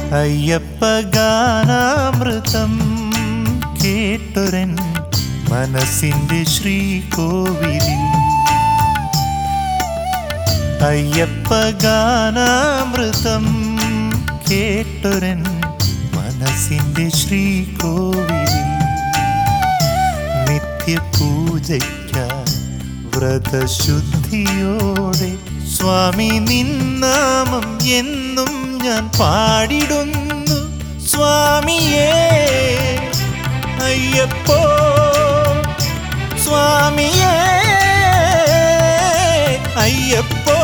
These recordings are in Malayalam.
അയ്യപ്പ ഗാനാമൃതം കേട്ടൊരൻ മനസ്സിൻ്റെ ശ്രീകോവിലിൽ അയ്യപ്പ ഗാനാമൃതം കേട്ടൊരൻ മനസ്സിൻ്റെ ശ്രീകോവിലിൽ നിത്യപൂജയ്ക്കായി വ്രതശുദ്ധിയോടെ സ്വാമി നിന്നാമം എന്നും ഞാൻ പാടിടുന്നു സ്വാമിയേ അയ്യപ്പോ സ്വാമിയേ അയ്യപ്പോ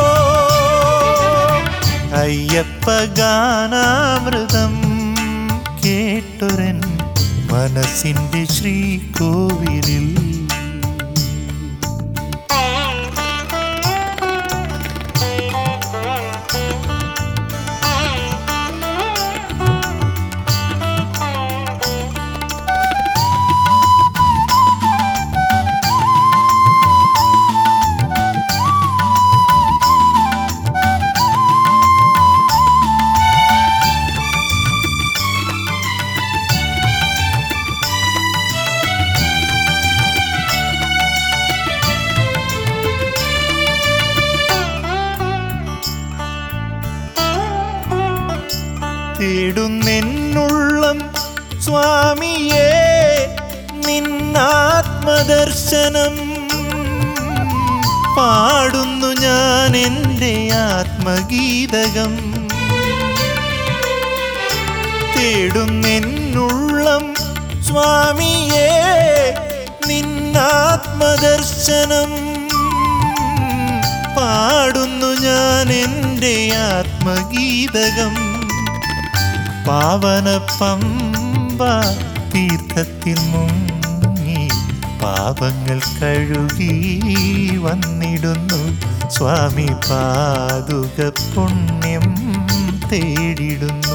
അയ്യപ്പ ഗാനാമൃതം കേട്ടൊരൻ മനസ്സിൻ്റെ ശ്രീകോവിലിൽ തേടുന്നെന്നുള്ളം സ്വാമിയേ നിന്നാത്മദർശനം പാടുന്നു ഞാൻ എൻ്റെ ആത്മഗീതകം തേടുന്നെന്നുള്ളം സ്വാമിയേ നിന്നാത്മദർശനം പാടുന്നു ഞാൻ എൻ്റെ ആത്മഗീതകം പാവന പമ്പ തീർത്ഥത്തിൽ മുങ്ങി പാപങ്ങൾ കഴുകി വന്നിടുന്നു സ്വാമി പാതുക പുണ്യം തേടിടുന്നു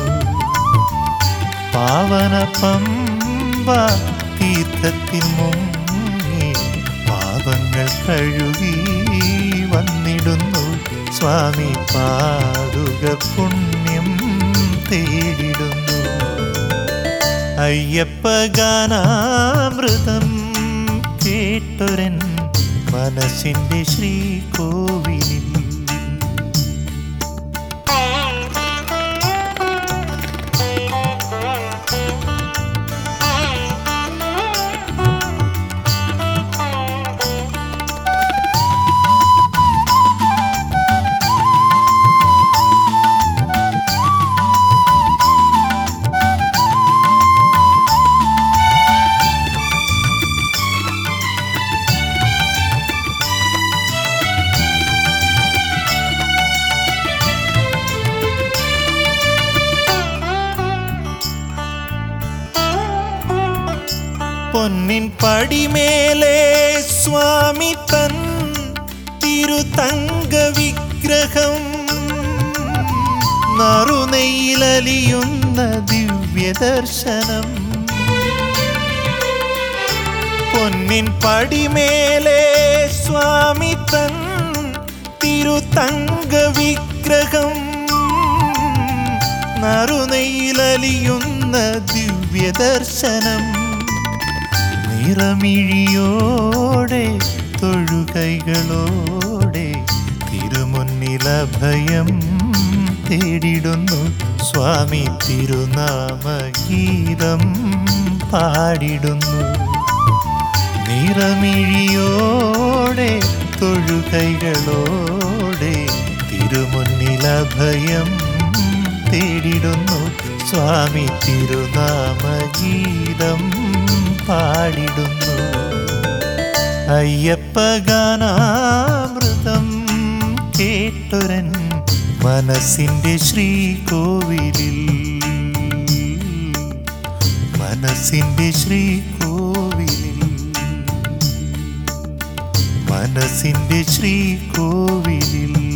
പാവന പമ്പ തീർത്ഥത്തിൽ മുങ്ങി പാപങ്ങൾ കഴുകി വന്നിടുന്നു സ്വാമി പാതുക പുണ്യം തേടിടുന്നു അയ്യപ്പ ഗാനാമൃതം കേട്ടൊരൻ മനസ്സിൻ്റെ ശ്രീകോവിലിൽ പൊന്നിൻ പടിമേലെ സ്വാമി തൻ തിരുതങ്ക വിഗ്രഹം നറുനെയിലലിയുന്ന ദിവ്യദർശനം പൊന്നിൻ പടിമേലെ സ്വാമി തൻ തിരുതങ്ക വിഗ്രഹം നറുനെയിലലിയുന്ന ദിവ്യദർശനം നിറമിഴിയോടെ തൊഴുകൈകളോടെ തിരുമുന്നിലഭയം തേടിടുന്നു സ്വാമി തിരുനാമഗീതം പാടിടുന്നു നിറമിഴിയോടെ തൊഴുകൈകളോടെ തിരുമുന്നിലഭയം തേടിടുന്നു സ്വാമി തിരുനാമഗീതം പാടിടുന്നു അയ്യപ്പ ഗാനാമൃതം കേട്ടൊരൻ മനസ്സിൻ്റെ ശ്രീകോവിലിൽ മനസ്സിൻ്റെ ശ്രീകോവിലിൽ മനസ്സിൻ്റെ ശ്രീകോവിലിൽ